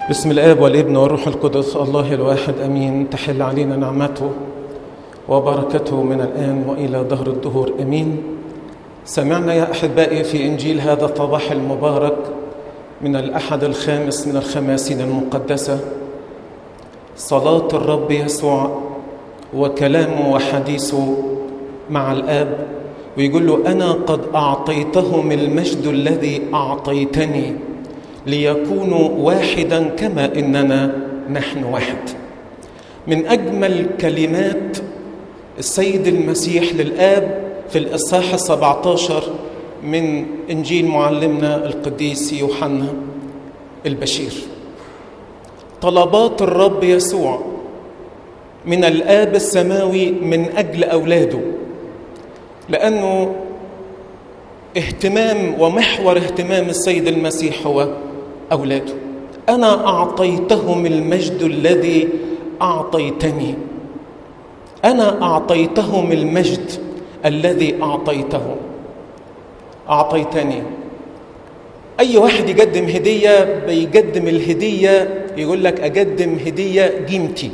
بسم الاب والابن والروح القدس الله الواحد امين تحل علينا نعمته وبركته من الان والى دهر الدهور امين سمعنا يا احبائي في انجيل هذا الصباح المبارك من الاحد الخامس من الخماسين المقدسه صلاه الرب يسوع وكلامه وحديثه مع الاب ويقول له انا قد اعطيتهم المجد الذي اعطيتني ليكونوا واحدا كما اننا نحن واحد من اجمل كلمات السيد المسيح للاب في الاصحاح السبعه عشر من انجيل معلمنا القديس يوحنا البشير طلبات الرب يسوع من الاب السماوي من اجل اولاده لانه اهتمام ومحور اهتمام السيد المسيح هو اولاده انا اعطيتهم المجد الذي اعطيتني انا اعطيتهم المجد الذي اعطيته اعطيتني اي واحد يقدم هديه بيقدم الهديه يقول لك اقدم هديه قيمتي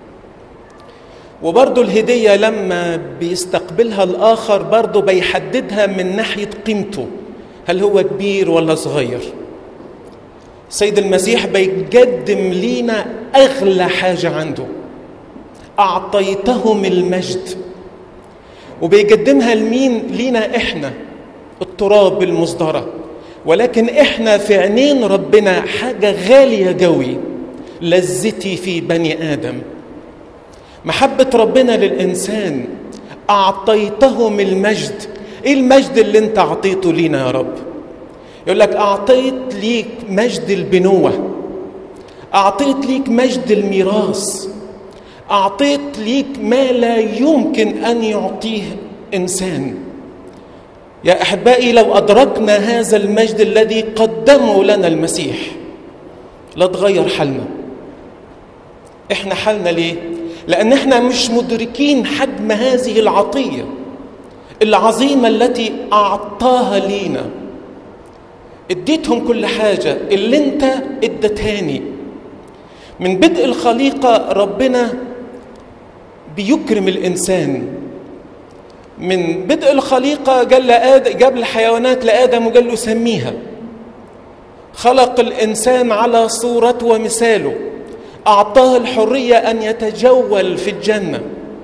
وبرضه الهدية لما بيستقبلها الآخر برضه بيحددها من ناحية قيمته هل هو كبير ولا صغير سيد المسيح بيقدم لينا أغلى حاجة عنده أعطيتهم المجد وبيقدمها لمين لينا إحنا التراب المصدرة ولكن إحنا في عينين ربنا حاجة غالية قوي لذتي في بني آدم محبة ربنا للإنسان أعطيتهم المجد إيه المجد اللي أنت أعطيته لينا يا رب يقول لك أعطيت ليك مجد البنوة أعطيت ليك مجد الميراث أعطيت ليك ما لا يمكن أن يعطيه إنسان يا أحبائي لو أدركنا هذا المجد الذي قدمه لنا المسيح لا تغير حالنا إحنا حالنا ليه؟ لأن احنا مش مدركين حجم هذه العطية العظيمة التي أعطاها لينا اديتهم كل حاجة اللي انت ادتهاني من بدء الخليقة ربنا بيكرم الإنسان من بدء الخليقة قال لآدم جاب الحيوانات لآدم وقال له سميها خلق الإنسان على صورته ومثاله أعطاه الحرية أن يتجول في الجنة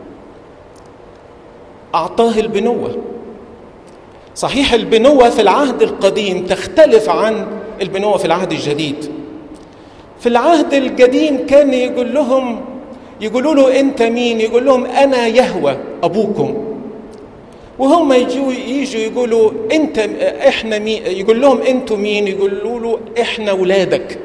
أعطاه البنوة صحيح البنوة في العهد القديم تختلف عن البنوة في العهد الجديد في العهد القديم كان يقول لهم يقولوا له أنت مين يقول لهم أنا يهوى أبوكم وهم يجوا يجوا يقولوا أنت إحنا مين يقول لهم أنتوا مين يقولوا له إحنا أولادك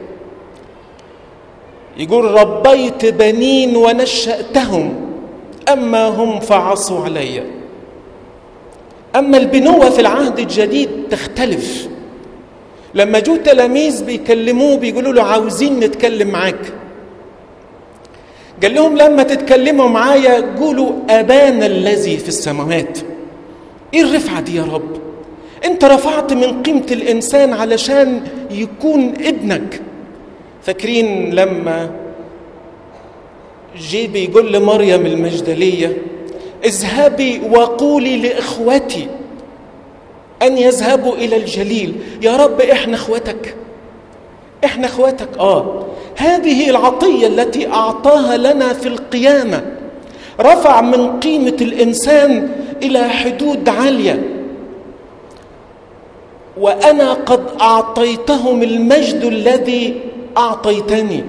يقول ربيت بنين ونشأتهم أما هم فعصوا علي أما البنوة في العهد الجديد تختلف لما جو تلاميذ بيكلموه بيقولوا له عاوزين نتكلم معاك قال لهم لما تتكلموا معايا قولوا أبانا الذي في السماوات إيه الرفعة دي يا رب أنت رفعت من قيمة الإنسان علشان يكون ابنك فاكرين لما جي بيقول لمريم المجدلية اذهبي وقولي لإخوتي أن يذهبوا إلى الجليل يا رب إحنا إخوتك إحنا إخوتك آه هذه العطية التي أعطاها لنا في القيامة رفع من قيمة الإنسان إلى حدود عالية وأنا قد أعطيتهم المجد الذي أعطيتني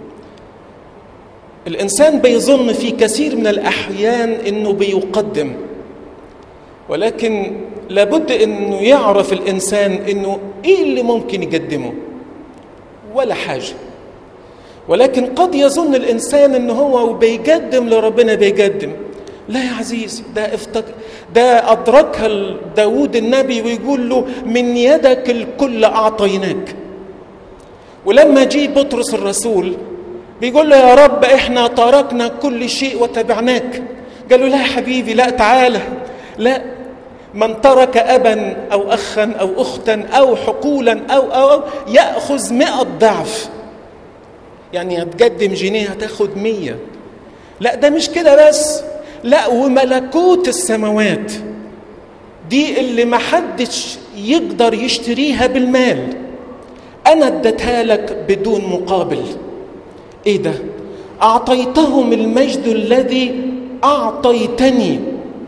الإنسان بيظن في كثير من الأحيان أنه بيقدم ولكن لابد أنه يعرف الإنسان أنه إيه اللي ممكن يقدمه ولا حاجة ولكن قد يظن الإنسان أنه هو بيقدم لربنا بيقدم لا يا عزيز ده افتك ده أدركها داود النبي ويقول له من يدك الكل أعطيناك ولما جه بطرس الرسول بيقول له يا رب احنا تركنا كل شيء وتبعناك قال له لا يا حبيبي لا تعالى لا من ترك أبا أو أخا أو أختا أو حقولا أو أو, أو يأخذ مئة ضعف يعني هتقدم جنيه هتاخد مية لا ده مش كده بس لا وملكوت السماوات دي اللي محدش يقدر يشتريها بالمال انا اديتها لك بدون مقابل ايه ده اعطيتهم المجد الذي اعطيتني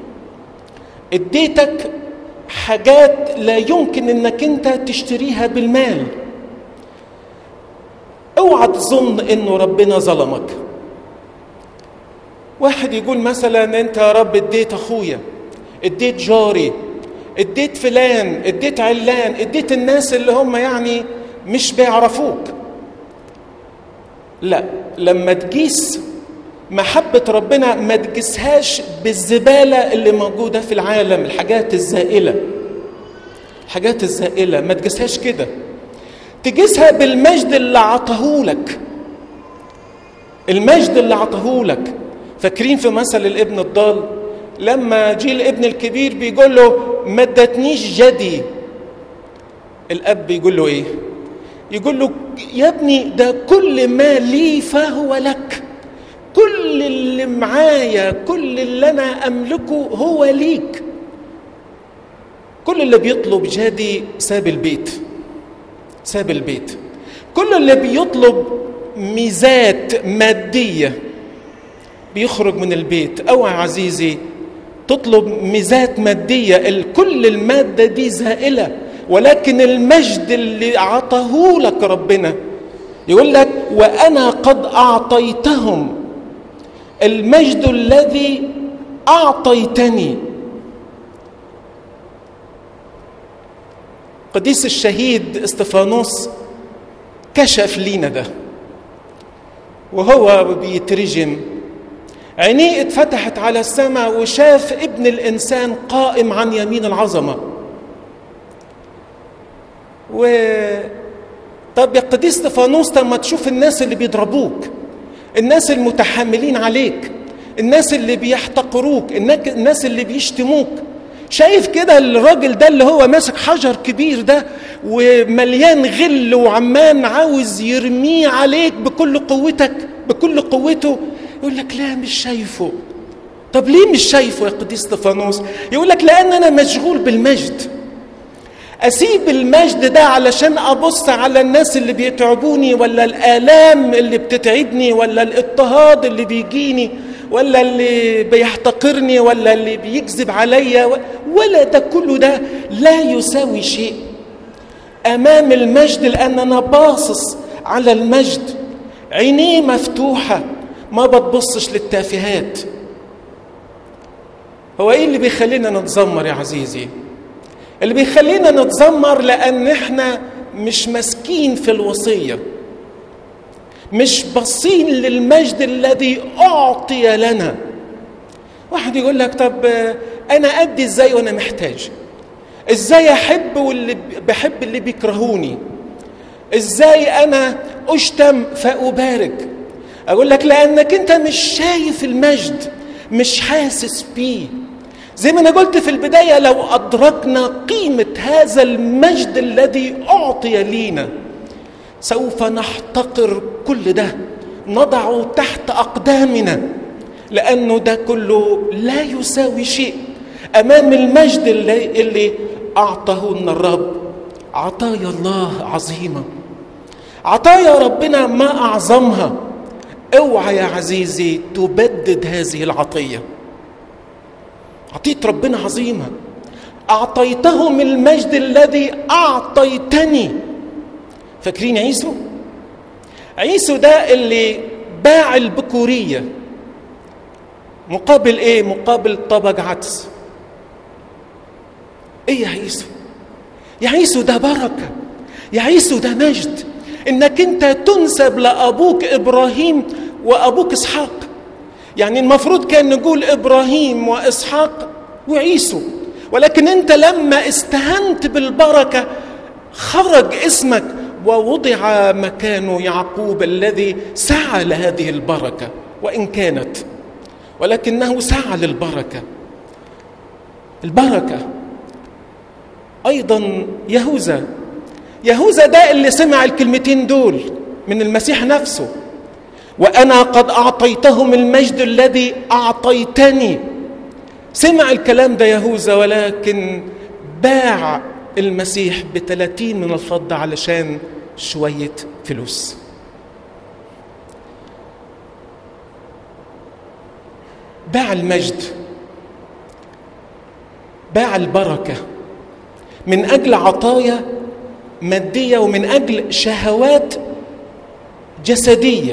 اديتك حاجات لا يمكن انك انت تشتريها بالمال اوعى تظن انه ربنا ظلمك واحد يقول مثلا انت يا رب اديت اخويا اديت جاري اديت فلان اديت علان اديت الناس اللي هم يعني مش بيعرفوك لا لما تقيس محبة ربنا ما تقيسهاش بالزبالة اللي موجودة في العالم الحاجات الزائلة الحاجات الزائلة ما تقيسهاش كده تقيسها بالمجد اللي عطاهولك المجد اللي عطاهولك فاكرين في مثل الابن الضال لما جه الابن الكبير بيقول له ما ادتنيش جدي الاب بيقول له ايه يقول له يا ابني ده كل ما لي فهو لك كل اللي معايا كل اللي انا املكه هو ليك كل اللي بيطلب جدي ساب البيت ساب البيت كل اللي بيطلب ميزات ماديه بيخرج من البيت اوعى عزيزي تطلب ميزات ماديه كل الماده دي زائله ولكن المجد اللي عطاه لك ربنا يقول لك وانا قد اعطيتهم المجد الذي اعطيتني قديس الشهيد استفانوس كشف لينا ده وهو بيترجم عينيه اتفتحت على السماء وشاف ابن الانسان قائم عن يمين العظمه و طب يا قديس استفانوس لما تشوف الناس اللي بيضربوك الناس المتحاملين عليك الناس اللي بيحتقروك الناس اللي بيشتموك شايف كده الراجل ده اللي هو ماسك حجر كبير ده ومليان غل وعمان عاوز يرميه عليك بكل قوتك بكل قوته يقول لك لا مش شايفه طب ليه مش شايفه يا قديس استفانوس يقول لك لان انا مشغول بالمجد اسيب المجد ده علشان ابص على الناس اللي بيتعبوني ولا الالام اللي بتتعبني ولا الاضطهاد اللي بيجيني ولا اللي بيحتقرني ولا اللي بيكذب عليا ولا ده كله ده لا يساوي شيء امام المجد لان انا باصص على المجد عينيه مفتوحه ما بتبصش للتافهات هو ايه اللي بيخلينا نتذمر يا عزيزي اللي بيخلينا نتذمر لان احنا مش ماسكين في الوصيه مش باصين للمجد الذي اعطي لنا واحد يقول لك طب انا ادي ازاي وانا محتاج ازاي احب واللي بحب اللي بيكرهوني ازاي انا اشتم فابارك اقول لك لانك انت مش شايف المجد مش حاسس بيه زي ما انا قلت في البدايه لو ادركنا قيمه هذا المجد الذي اعطي لينا سوف نحتقر كل ده نضعه تحت اقدامنا لانه ده كله لا يساوي شيء امام المجد اللي, اللي اعطاه لنا الرب عطايا الله عظيمه عطايا ربنا ما اعظمها اوعى يا عزيزي تبدد هذه العطيه عطيه ربنا عظيمه اعطيتهم المجد الذي اعطيتني فاكرين عيسو عيسو ده اللي باع البكوريه مقابل ايه مقابل طبق عدس ايه يا عيسو يا عيسو ده بركه يا عيسو ده مجد انك انت تنسب لابوك ابراهيم وابوك اسحاق يعني المفروض كان نقول ابراهيم واسحاق وعيسو ولكن انت لما استهنت بالبركه خرج اسمك ووضع مكانه يعقوب الذي سعى لهذه البركه وان كانت ولكنه سعى للبركه البركه ايضا يهوذا يهوذا ده اللي سمع الكلمتين دول من المسيح نفسه وانا قد اعطيتهم المجد الذي اعطيتني سمع الكلام ده يهوذا ولكن باع المسيح بثلاثين من الفضة علشان شوية فلوس باع المجد باع البركة من أجل عطايا مادية ومن أجل شهوات جسدية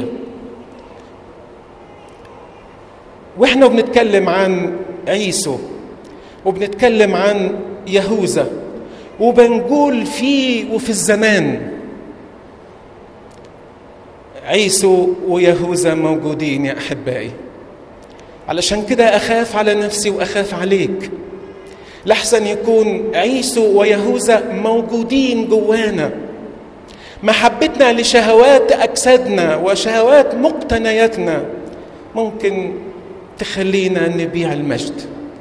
واحنا بنتكلم عن عيسو وبنتكلم عن يهوذا وبنقول فيه وفي الزمان عيسو ويهوذا موجودين يا احبائي علشان كده اخاف على نفسي واخاف عليك لحسن يكون عيسو ويهوذا موجودين جوانا محبتنا لشهوات اجسادنا وشهوات مقتنياتنا ممكن تخلينا نبيع المجد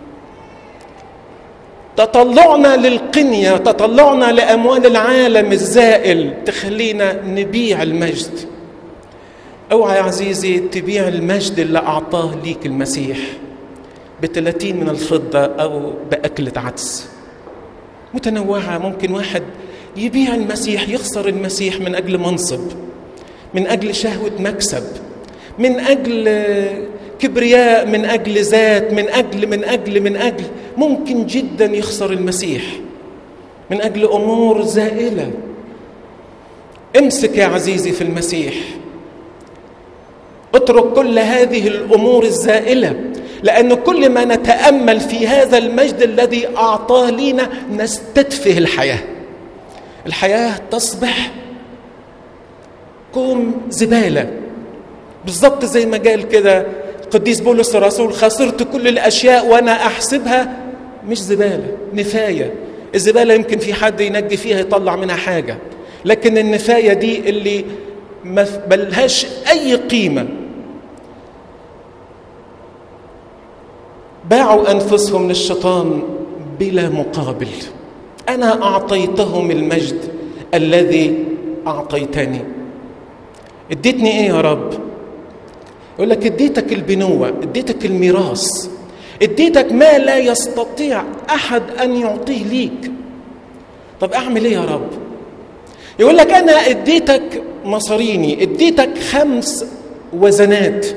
تطلعنا للقنية تطلعنا لأموال العالم الزائل تخلينا نبيع المجد اوعى يا عزيزي تبيع المجد اللي أعطاه ليك المسيح بثلاثين من الفضة أو بأكلة عدس متنوعة ممكن واحد يبيع المسيح يخسر المسيح من أجل منصب من أجل شهوة مكسب من أجل كبرياء من أجل ذات من أجل من أجل من أجل ممكن جدا يخسر المسيح من أجل أمور زائلة امسك يا عزيزي في المسيح اترك كل هذه الأمور الزائلة لأن كل ما نتأمل في هذا المجد الذي أعطاه لنا نستدفه الحياة الحياة تصبح كوم زبالة بالضبط زي ما قال كده القديس بولس الرسول خسرت كل الاشياء وانا احسبها مش زباله نفايه الزباله يمكن في حد ينجي فيها يطلع منها حاجه لكن النفايه دي اللي ما ملهاش اي قيمه باعوا انفسهم للشيطان بلا مقابل انا اعطيتهم المجد الذي اعطيتني اديتني ايه يا رب يقول لك اديتك البنوة اديتك الميراث اديتك ما لا يستطيع أحد أن يعطيه ليك طب أعمل إيه يا رب يقول لك أنا اديتك مصاريني اديتك خمس وزنات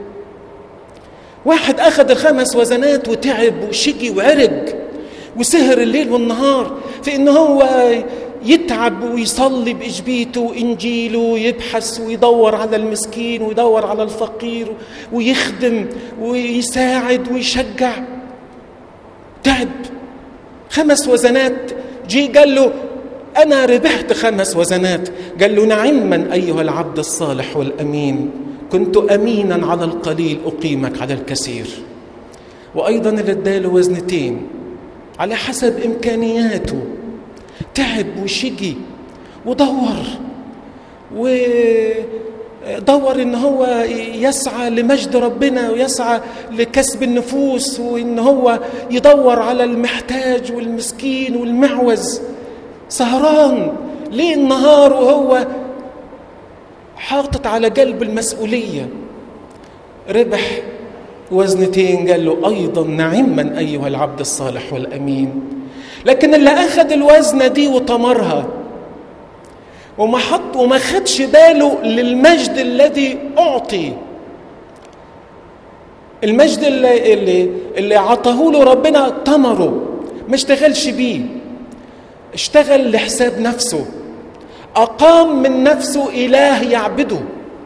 واحد أخذ الخمس وزنات وتعب وشقي وعرج وسهر الليل والنهار في إن هو يتعب ويصلي بإجبيته وإنجيله ويبحث ويدور على المسكين ويدور على الفقير ويخدم ويساعد ويشجع تعب خمس وزنات جي قال له أنا ربحت خمس وزنات قال له نعما أيها العبد الصالح والأمين كنت أمينا على القليل أقيمك على الكثير وأيضا اللي اداله وزنتين على حسب إمكانياته تعب وشقي ودور ودور ان هو يسعى لمجد ربنا ويسعى لكسب النفوس وان هو يدور على المحتاج والمسكين والمعوز سهران ليل نهار وهو حاطط على قلب المسؤوليه ربح وزنتين قال له ايضا نعما ايها العبد الصالح والامين لكن اللي اخذ الوزنه دي وطمرها وما حط وما خدش باله للمجد الذي اعطي المجد اللي اللي اللي عطاه له ربنا طمره ما اشتغلش بيه اشتغل لحساب نفسه اقام من نفسه اله يعبده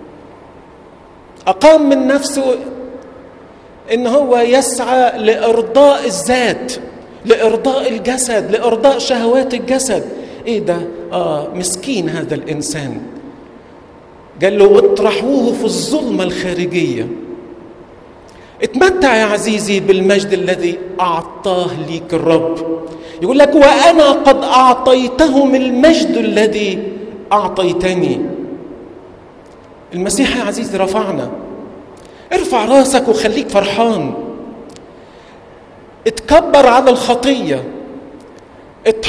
اقام من نفسه ان هو يسعى لارضاء الذات لارضاء الجسد لارضاء شهوات الجسد ايه ده اه مسكين هذا الانسان قال له اطرحوه في الظلمه الخارجيه اتمتع يا عزيزي بالمجد الذي اعطاه ليك الرب يقول لك وانا قد اعطيتهم المجد الذي اعطيتني المسيح يا عزيزي رفعنا ارفع راسك وخليك فرحان اتكبر على الخطيه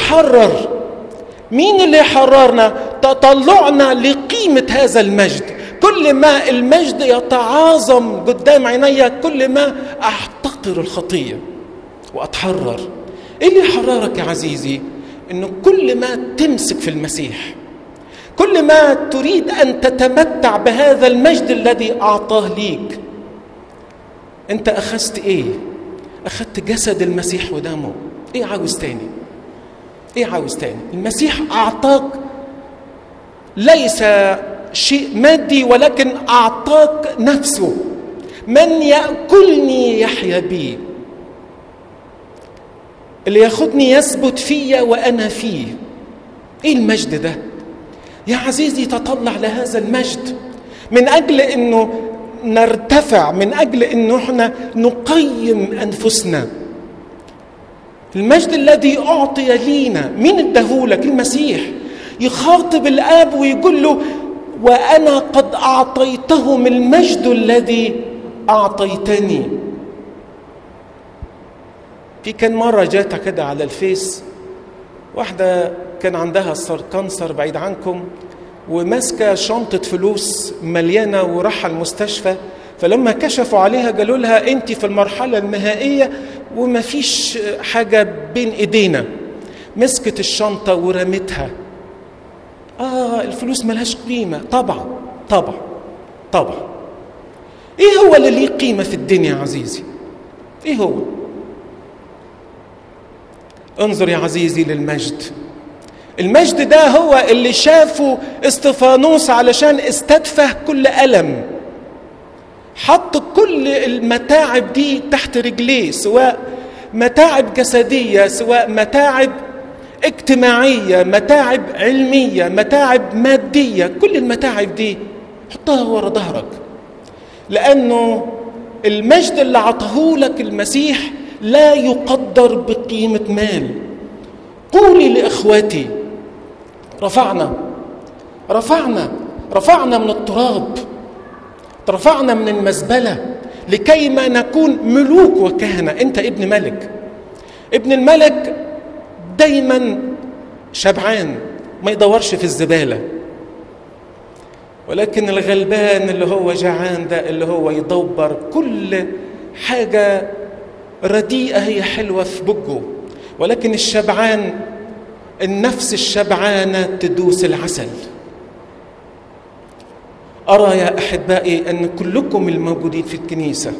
اتحرر مين اللي حررنا تطلعنا لقيمه هذا المجد كل ما المجد يتعاظم قدام عيني كل ما احتقر الخطيه واتحرر ايه اللي يحررك يا عزيزي انه كل ما تمسك في المسيح كل ما تريد ان تتمتع بهذا المجد الذي اعطاه ليك انت اخذت ايه اخذت جسد المسيح ودمه ايه عاوز تاني ايه عاوز تاني المسيح اعطاك ليس شيء مادي ولكن اعطاك نفسه من ياكلني يحيا بي اللي ياخدني يثبت فيا وانا فيه ايه المجد ده يا عزيزي تطلع لهذا المجد من اجل انه نرتفع من اجل انه احنا نقيم انفسنا المجد الذي اعطي لينا مين اداهولك المسيح يخاطب الاب ويقول له وانا قد اعطيتهم المجد الذي اعطيتني في كان مره جات كده على الفيس واحده كان عندها كانسر بعيد عنكم وماسكه شنطه فلوس مليانه وراح المستشفى فلما كشفوا عليها قالوا لها انت في المرحله النهائيه وما فيش حاجه بين ايدينا مسكت الشنطه ورمتها اه الفلوس ملهاش قيمه طبعا طبعا طبعا ايه هو اللي ليه قيمه في الدنيا يا عزيزي ايه هو انظر يا عزيزي للمجد المجد ده هو اللي شافه استفانوس علشان استدفه كل ألم حط كل المتاعب دي تحت رجليه سواء متاعب جسدية سواء متاعب اجتماعية متاعب علمية متاعب مادية كل المتاعب دي حطها ورا ظهرك لأنه المجد اللي عطاهولك المسيح لا يقدر بقيمة مال قولي لإخواتي رفعنا رفعنا رفعنا من التراب رفعنا من المزبلة لكي ما نكون ملوك وكهنة أنت ابن ملك ابن الملك دايما شبعان ما يدورش في الزبالة ولكن الغلبان اللي هو جعان ده اللي هو يدبر كل حاجة رديئة هي حلوة في بقه ولكن الشبعان النفس الشبعانة تدوس العسل أرى يا أحبائي أن كلكم الموجودين في الكنيسة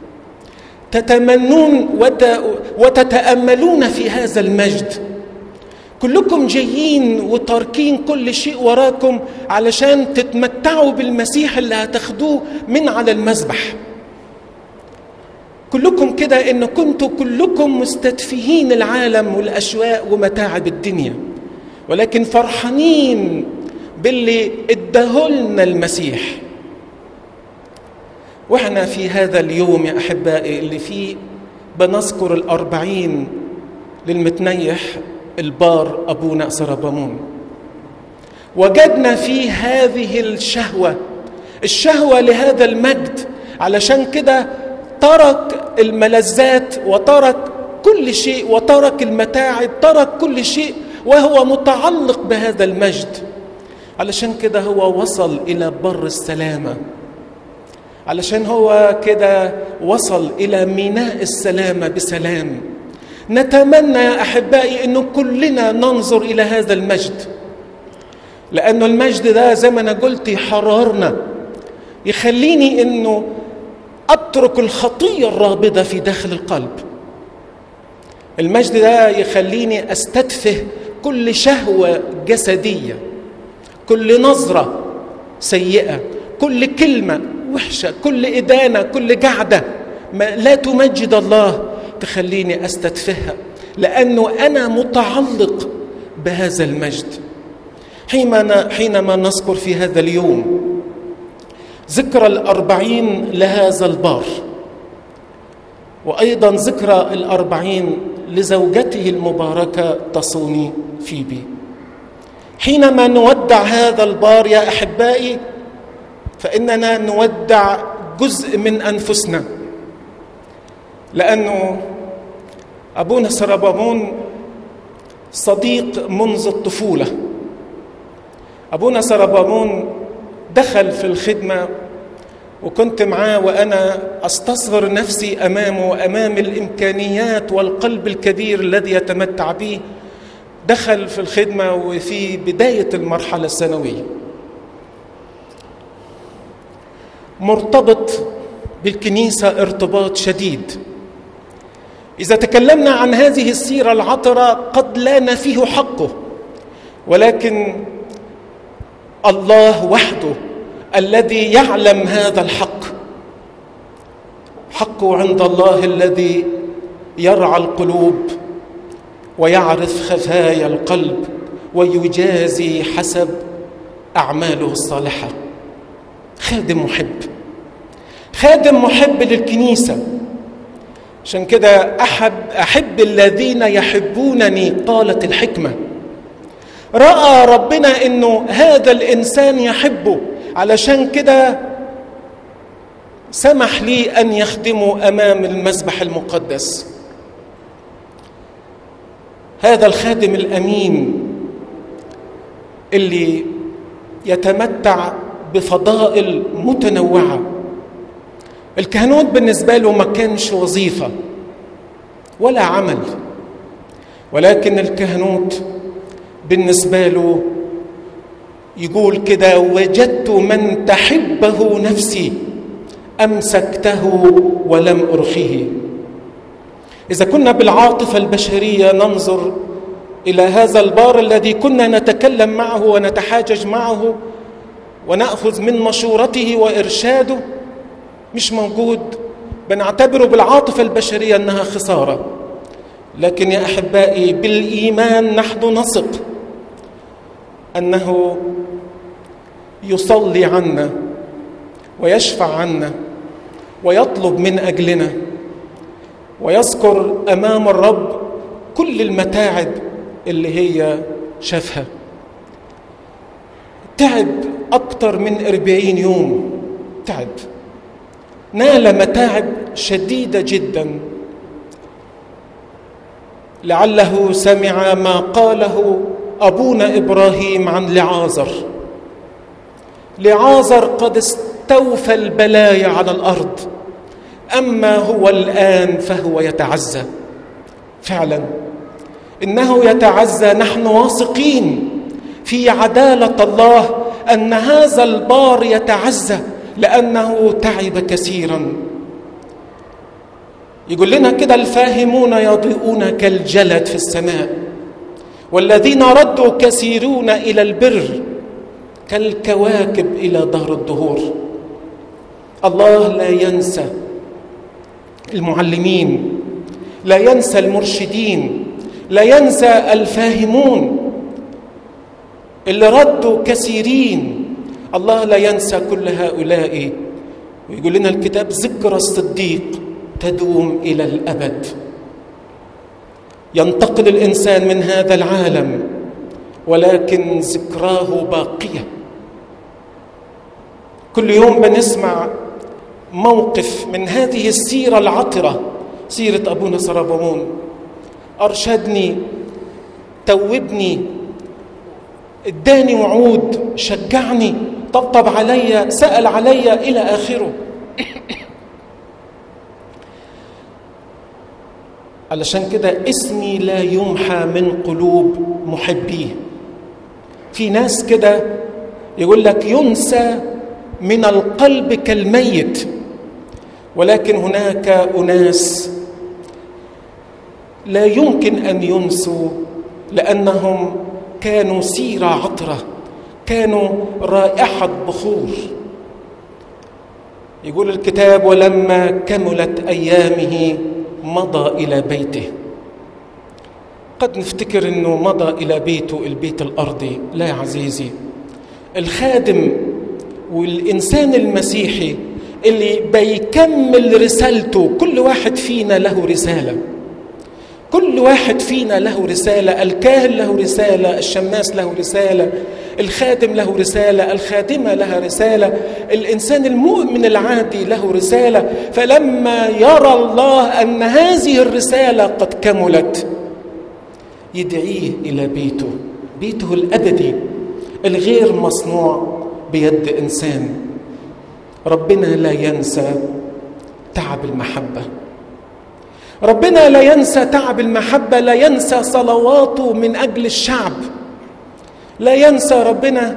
تتمنون وتتأملون في هذا المجد كلكم جايين وتاركين كل شيء وراكم علشان تتمتعوا بالمسيح اللي هتاخدوه من على المذبح كلكم كده ان كنتوا كلكم مستدفهين العالم والاشواق ومتاعب الدنيا ولكن فرحانين باللي اداهولنا المسيح واحنا في هذا اليوم يا احبائي اللي فيه بنذكر الاربعين للمتنيح البار ابونا سربامون وجدنا فيه هذه الشهوه الشهوه لهذا المجد علشان كده ترك الملذات وترك كل شيء وترك المتاعب ترك كل شيء وهو متعلق بهذا المجد علشان كده هو وصل الى بر السلامه علشان هو كده وصل الى ميناء السلامه بسلام نتمنى يا احبائي انه كلنا ننظر الى هذا المجد لانه المجد ده زي ما انا قلت يحررنا يخليني انه اترك الخطيه الرابضه في داخل القلب المجد ده يخليني استدفه كل شهوه جسديه كل نظره سيئه كل كلمه وحشه كل ادانه كل قعده ما لا تمجد الله تخليني استدفهها لانه انا متعلق بهذا المجد حينما حينما نذكر في هذا اليوم ذكرى الأربعين لهذا البار وأيضا ذكرى الأربعين لزوجته المباركة تصوني فيبي حينما نودع هذا البار يا أحبائي فإننا نودع جزء من أنفسنا لأنه أبونا سربامون صديق منذ الطفولة أبونا سربامون دخل في الخدمة وكنت معاه وأنا أستصغر نفسي أمامه وأمام الإمكانيات والقلب الكبير الذي يتمتع به دخل في الخدمة وفي بداية المرحلة الثانوية مرتبط بالكنيسة ارتباط شديد إذا تكلمنا عن هذه السيرة العطرة قد لا نفيه حقه ولكن الله وحده الذي يعلم هذا الحق حقه عند الله الذي يرعى القلوب ويعرف خفايا القلب ويجازي حسب اعماله الصالحه خادم محب خادم محب للكنيسه عشان كده احب احب الذين يحبونني قالت الحكمه راى ربنا انه هذا الانسان يحبه علشان كده سمح لي ان يخدمه امام المذبح المقدس هذا الخادم الامين اللي يتمتع بفضائل متنوعه الكهنوت بالنسبه له ما كانش وظيفه ولا عمل ولكن الكهنوت بالنسبه له يقول كده وجدت من تحبه نفسي امسكته ولم ارخيه اذا كنا بالعاطفه البشريه ننظر الى هذا البار الذي كنا نتكلم معه ونتحاجج معه وناخذ من مشورته وارشاده مش موجود بنعتبره بالعاطفه البشريه انها خساره لكن يا احبائي بالايمان نحن نثق انه يصلي عنا ويشفع عنا ويطلب من اجلنا ويذكر امام الرب كل المتاعب اللي هي شافها تعب اكتر من أربعين يوم تعب نال متاعب شديده جدا لعله سمع ما قاله ابونا ابراهيم عن لعازر لعازر قد استوفى البلايا على الارض اما هو الان فهو يتعزى فعلا انه يتعزى نحن واثقين في عداله الله ان هذا البار يتعزى لانه تعب كثيرا يقول لنا كده الفاهمون يضيئون كالجلد في السماء والذين ردوا كثيرون الى البر كالكواكب الى دهر الدهور الله لا ينسى المعلمين لا ينسى المرشدين لا ينسى الفاهمون اللي ردوا كثيرين الله لا ينسى كل هؤلاء ويقول لنا الكتاب ذكرى الصديق تدوم الى الابد ينتقل الانسان من هذا العالم ولكن ذكراه باقيه كل يوم بنسمع موقف من هذه السيره العطره سيره ابونا سرابون ارشدني توبني اداني وعود شجعني طبطب عليا سال عليا الى اخره علشان كده اسمي لا يمحى من قلوب محبيه في ناس كده يقول لك ينسى من القلب كالميت ولكن هناك اناس لا يمكن ان ينسوا لانهم كانوا سيره عطره كانوا رائحه بخور يقول الكتاب ولما كملت ايامه مضى الى بيته قد نفتكر انه مضى الى بيته البيت الارضي لا يا عزيزي الخادم والانسان المسيحي اللي بيكمل رسالته كل واحد فينا له رساله كل واحد فينا له رسالة الكاهن له رسالة الشماس له رسالة الخادم له رسالة الخادمة لها رسالة الإنسان المؤمن العادي له رسالة فلما يرى الله أن هذه الرسالة قد كملت يدعيه إلى بيته بيته الأبدي الغير مصنوع بيد انسان ربنا لا ينسى تعب المحبه ربنا لا ينسى تعب المحبه لا ينسى صلواته من اجل الشعب لا ينسى ربنا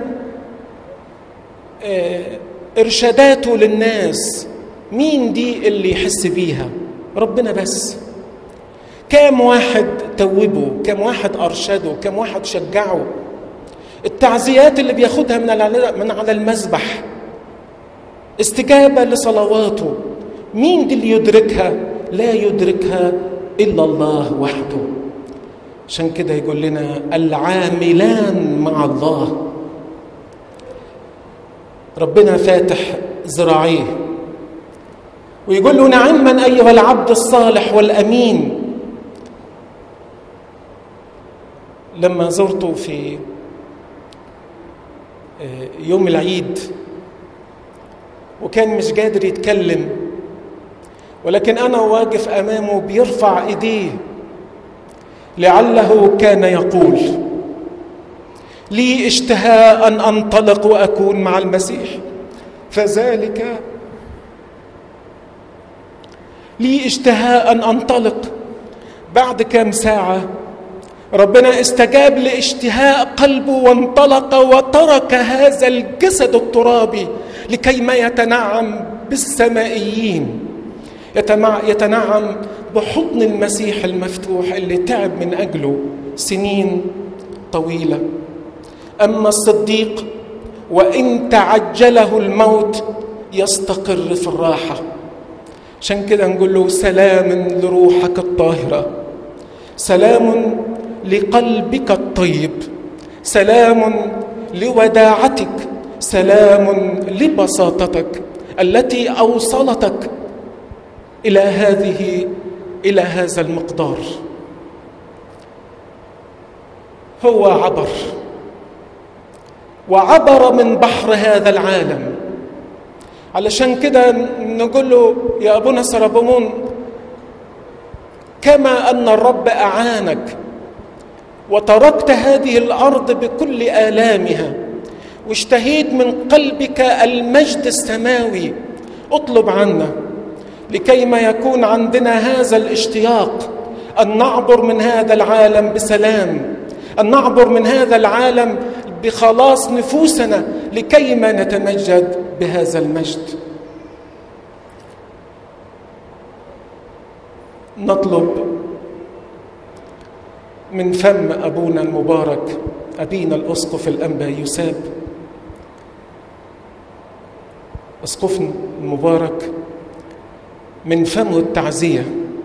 ارشاداته للناس مين دي اللي يحس بيها ربنا بس كام واحد توبه كام واحد ارشده كام واحد شجعه التعزيات اللي بياخدها من على من على المذبح استجابه لصلواته مين دي اللي يدركها لا يدركها الا الله وحده عشان كده يقول لنا العاملان مع الله ربنا فاتح ذراعيه ويقول له نعما ايها العبد الصالح والامين لما زرته في يوم العيد وكان مش قادر يتكلم ولكن انا واقف امامه بيرفع ايديه لعله كان يقول لي اشتهاء ان انطلق واكون مع المسيح فذلك لي اشتهاء ان انطلق بعد كام ساعه ربنا استجاب لاشتهاء قلبه وانطلق وترك هذا الجسد الترابي لكي ما يتنعم بالسمائيين يتنعم بحضن المسيح المفتوح اللي تعب من اجله سنين طويله اما الصديق وان تعجله الموت يستقر في الراحه عشان كده نقول له سلام لروحك الطاهره سلام لقلبك الطيب سلام لوداعتك سلام لبساطتك التي اوصلتك الى هذه الى هذا المقدار هو عبر وعبر من بحر هذا العالم علشان كده نقول له يا ابونا سربمون كما ان الرب اعانك وتركت هذه الارض بكل الامها واشتهيت من قلبك المجد السماوي اطلب عنا لكي ما يكون عندنا هذا الاشتياق ان نعبر من هذا العالم بسلام ان نعبر من هذا العالم بخلاص نفوسنا لكي ما نتمجد بهذا المجد نطلب من فم ابونا المبارك ابينا الاسقف الانبا يساب اسقفنا المبارك من فمه التعزيه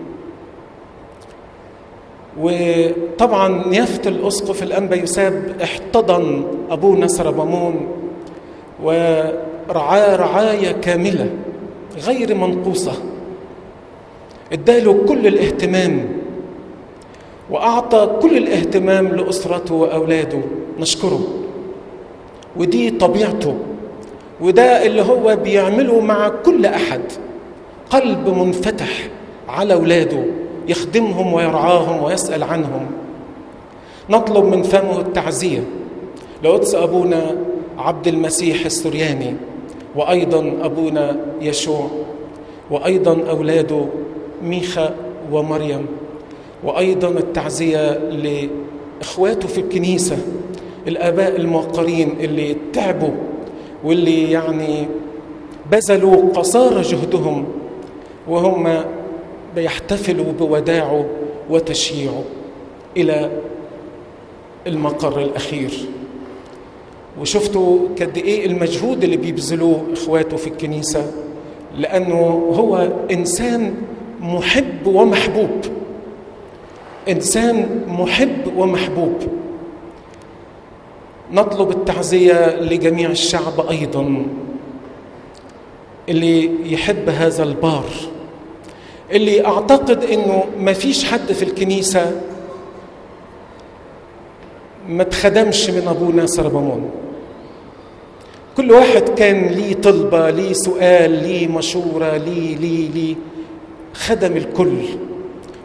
وطبعا نيافه الاسقف الانبا يساب احتضن ابونا سربمون ورعاه رعايه كامله غير منقوصه اداله كل الاهتمام واعطى كل الاهتمام لاسرته واولاده نشكره ودي طبيعته وده اللي هو بيعمله مع كل احد قلب منفتح على اولاده يخدمهم ويرعاهم ويسال عنهم نطلب من فمه التعزيه لقدس ابونا عبد المسيح السرياني وايضا ابونا يشوع وايضا اولاده ميخا ومريم وايضا التعزيه لاخواته في الكنيسه الاباء الموقرين اللي تعبوا واللي يعني بذلوا قصارى جهدهم وهم بيحتفلوا بوداعه وتشييعه الى المقر الاخير وشفتوا قد ايه المجهود اللي بيبذلوه اخواته في الكنيسه لانه هو انسان محب ومحبوب انسان محب ومحبوب نطلب التعزيه لجميع الشعب ايضا اللي يحب هذا البار اللي اعتقد انه ما فيش حد في الكنيسه ما اتخدمش من ابونا سربمون كل واحد كان ليه طلبه ليه سؤال ليه مشوره ليه ليه ليه خدم الكل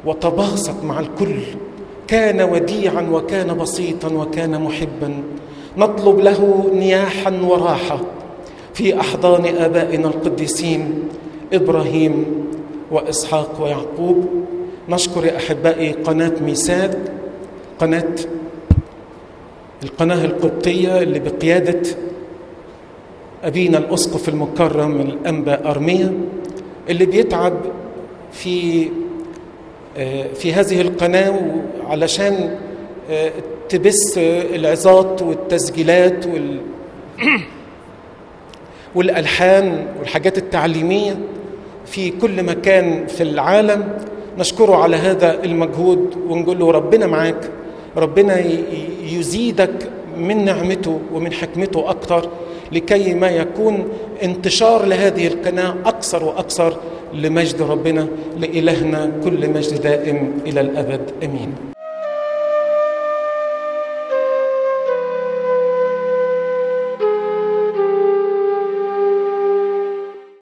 وتباسط مع الكل كان وديعا وكان بسيطا وكان محبا نطلب له نياحا وراحه في احضان ابائنا القديسين ابراهيم واسحاق ويعقوب نشكر يا احبائي قناه ميساد قناه القناه القبطيه اللي بقياده ابينا الاسقف المكرم الانبا ارميا اللي بيتعب في في هذه القناه علشان تبث العظات والتسجيلات وال والالحان والحاجات التعليميه في كل مكان في العالم نشكره على هذا المجهود ونقول له ربنا معاك ربنا يزيدك من نعمته ومن حكمته اكثر لكي ما يكون انتشار لهذه القناه اكثر واكثر لمجد ربنا لالهنا كل مجد دائم الى الابد امين